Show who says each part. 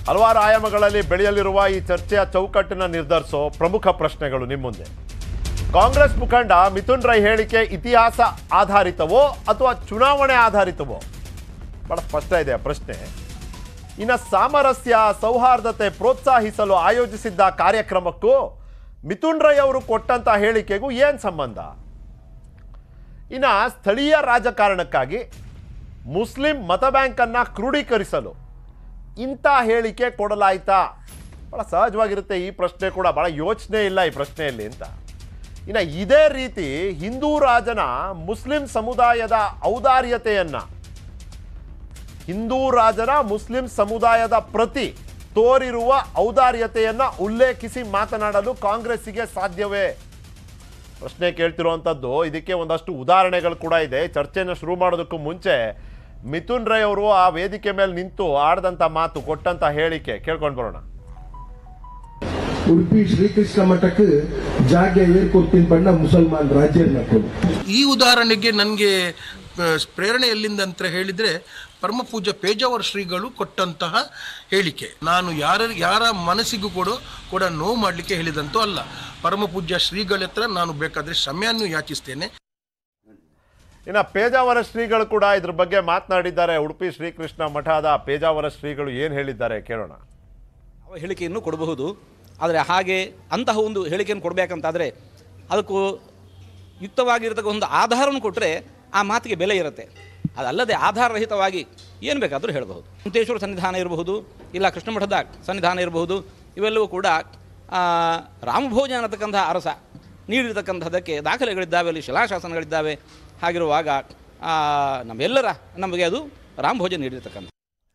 Speaker 1: ಹಲವಾರು ಆಯಾಮಗಳಲ್ಲಿ ಬೆಳೆಯಲಿರುವ ಈ ಚರ್ಚೆಯ ಚೌಕಟ್ಟನ್ನು ನಿರ್ಧರಿಸೋ ಪ್ರಮುಖ ಪ್ರಶ್ನೆಗಳು ನಿಮ್ಮ ಮುಂದೆ ಕಾಂಗ್ರೆಸ್ ಮುಖಂಡ ಮಿಥುನ್ ರೈ ಹೇಳಿಕೆ ಇತಿಹಾಸ ಆಧಾರಿತವೋ ಅಥವಾ ಚುನಾವಣೆ ಆಧಾರಿತವೋ ಬಹಳ ಸ್ಪಷ್ಟ ಇದೆ ಆ ಪ್ರಶ್ನೆ ಇನ್ನು ಸಾಮರಸ್ಯ ಸೌಹಾರ್ದತೆ ಪ್ರೋತ್ಸಾಹಿಸಲು ಆಯೋಜಿಸಿದ್ದ ಕಾರ್ಯಕ್ರಮಕ್ಕೂ ಮಿಥುನ್ ರೈ ಅವರು ಕೊಟ್ಟಂತ ಹೇಳಿಕೆಗೂ ಏನು ಸಂಬಂಧ ಇನ್ನು ಸ್ಥಳೀಯ ರಾಜಕಾರಣಕ್ಕಾಗಿ ಮುಸ್ಲಿಂ ಮತ ಬ್ಯಾಂಕನ್ನು ಕ್ರೋಢೀಕರಿಸಲು ಇಂಥ ಹೇಳಿಕೆ ಕೊಡಲಾಯ್ತಾ ಭಾಳ ಸಹಜವಾಗಿರುತ್ತೆ ಈ ಪ್ರಶ್ನೆ ಕೂಡ ಭಾಳ ಯೋಚನೆ ಇಲ್ಲ ಈ ಪ್ರಶ್ನೆಯಲ್ಲಿ ಅಂತ ಇನ್ನು ಇದೇ ರೀತಿ ಹಿಂದೂ ರಾಜನ ಮುಸ್ಲಿಂ ಸಮುದಾಯದ ಔದಾರ್ಯತೆಯನ್ನ ಹಿಂದೂ ರಾಜನ ಮುಸ್ಲಿಂ ಸಮುದಾಯದ ಪ್ರತಿ ತೋರಿರುವ ಔದಾರ್ಯತೆಯನ್ನ ಉಲ್ಲೇಖಿಸಿ ಮಾತನಾಡಲು ಕಾಂಗ್ರೆಸ್ಸಿಗೆ ಸಾಧ್ಯವೇ ಪ್ರಶ್ನೆ ಕೇಳ್ತಿರುವಂಥದ್ದು ಇದಕ್ಕೆ ಒಂದಷ್ಟು ಉದಾಹರಣೆಗಳು ಕೂಡ ಇದೆ ಚರ್ಚೆನ ಶುರು ಮಾಡೋದಕ್ಕೂ ಮುಂಚೆ ಮಿಥುನ್ ರೈ ಅವರು ಆ ವೇದಿಕೆ ಮೇಲೆ ನಿಂತು ಆಡ್ದಂಥ ಮಾತು ಕೊಟ್ಟಂತ ಹೇಳಿಕೆ ಕೇಳ್ಕೊಂಡು ಬರೋಣ
Speaker 2: ಉಡುಪಿ ಶ್ರೀಕೃಷ್ಣ ಮಠಕ್ಕೆ ಜಾಗ ಏರ್ಕೊಡ್ತೀನಿ ಪಣ್ಣ ಮುಸಲ್ಮಾನ್ ರಾಜ್ಯ ನಕ್ಕಲು
Speaker 3: ಈ ಉದಾಹರಣೆಗೆ ನನಗೆ ಪ್ರೇರಣೆ ಎಲ್ಲಿಂದ ಅಂತ ಹೇಳಿದರೆ ಪರಮ ಪೂಜ್ಯ ಪೇಜಾವರ ಶ್ರೀಗಳು ಕೊಟ್ಟಂತಹ ಹೇಳಿಕೆ ನಾನು ಯಾರ ಯಾರ ಮನಸ್ಸಿಗೂ ಕೂಡ ಕೂಡ ನೋವು ಮಾಡಲಿಕ್ಕೆ ಹೇಳಿದಂತೂ ಅಲ್ಲ ಪರಮ ಪೂಜ್ಯ ಶ್ರೀಗಳ ಹತ್ರ ನಾನು ಬೇಕಾದರೆ ಕ್ಷಮೆಯನ್ನು ಯಾಚಿಸ್ತೇನೆ
Speaker 1: ಇನ್ನು ಪೇಜಾವರ ಶ್ರೀಗಳು ಕೂಡ ಇದ್ರ ಬಗ್ಗೆ ಮಾತನಾಡಿದ್ದಾರೆ ಉಡುಪಿ ಶ್ರೀಕೃಷ್ಣ ಮಠದ ಪೇಜಾವರ ಶ್ರೀಗಳು ಏನು ಹೇಳಿದ್ದಾರೆ ಕೇಳೋಣ
Speaker 4: ಯಾವ ಹೇಳಿಕೆಯನ್ನು ಕೊಡಬಹುದು ಆದರೆ ಹಾಗೆ ಅಂತಹ ಒಂದು ಹೇಳಿಕೆಯನ್ನು ಕೊಡಬೇಕಂತಾದರೆ ಅದಕ್ಕೂ ಯುಕ್ತವಾಗಿರತಕ್ಕ ಒಂದು ಆಧಾರವನ್ನು ಕೊಟ್ಟರೆ ಆ ಮಾತಿಗೆ ಬೆಲೆ ಇರುತ್ತೆ ಅದಲ್ಲದೆ ಆಧಾರರಹಿತವಾಗಿ ಏನು ಬೇಕಾದರೂ ಹೇಳಬಹುದು ಕುಂತೇಶ್ವರ ಸನ್ನಿಧಾನ ಇರಬಹುದು ಇಲ್ಲ ಕೃಷ್ಣ ಮಠದ ಸನ್ನಿಧಾನ ಇರಬಹುದು ಇವೆಲ್ಲವೂ ಕೂಡ ಆ, ರಾಮಭೋಜ ಅನ್ನತಕ್ಕಂಥ ಅರಸ ನೀಡಿರತಕ್ಕಂಥದ್ದಕ್ಕೆ ದಾಖಲೆಗಳಿದ್ದಾವೆ ಅಲ್ಲಿ ಶಿಲಾಶಾಸನಗಳಿದ್ದಾವೆ ಹಾಗಿರುವಾಗ ಆ, ನಮ್ಮೆಲ್ಲರ ನಮಗೆ ಅದು ರಾಮಭೋಜ ನೀಡಿರ್ತಕ್ಕಂಥ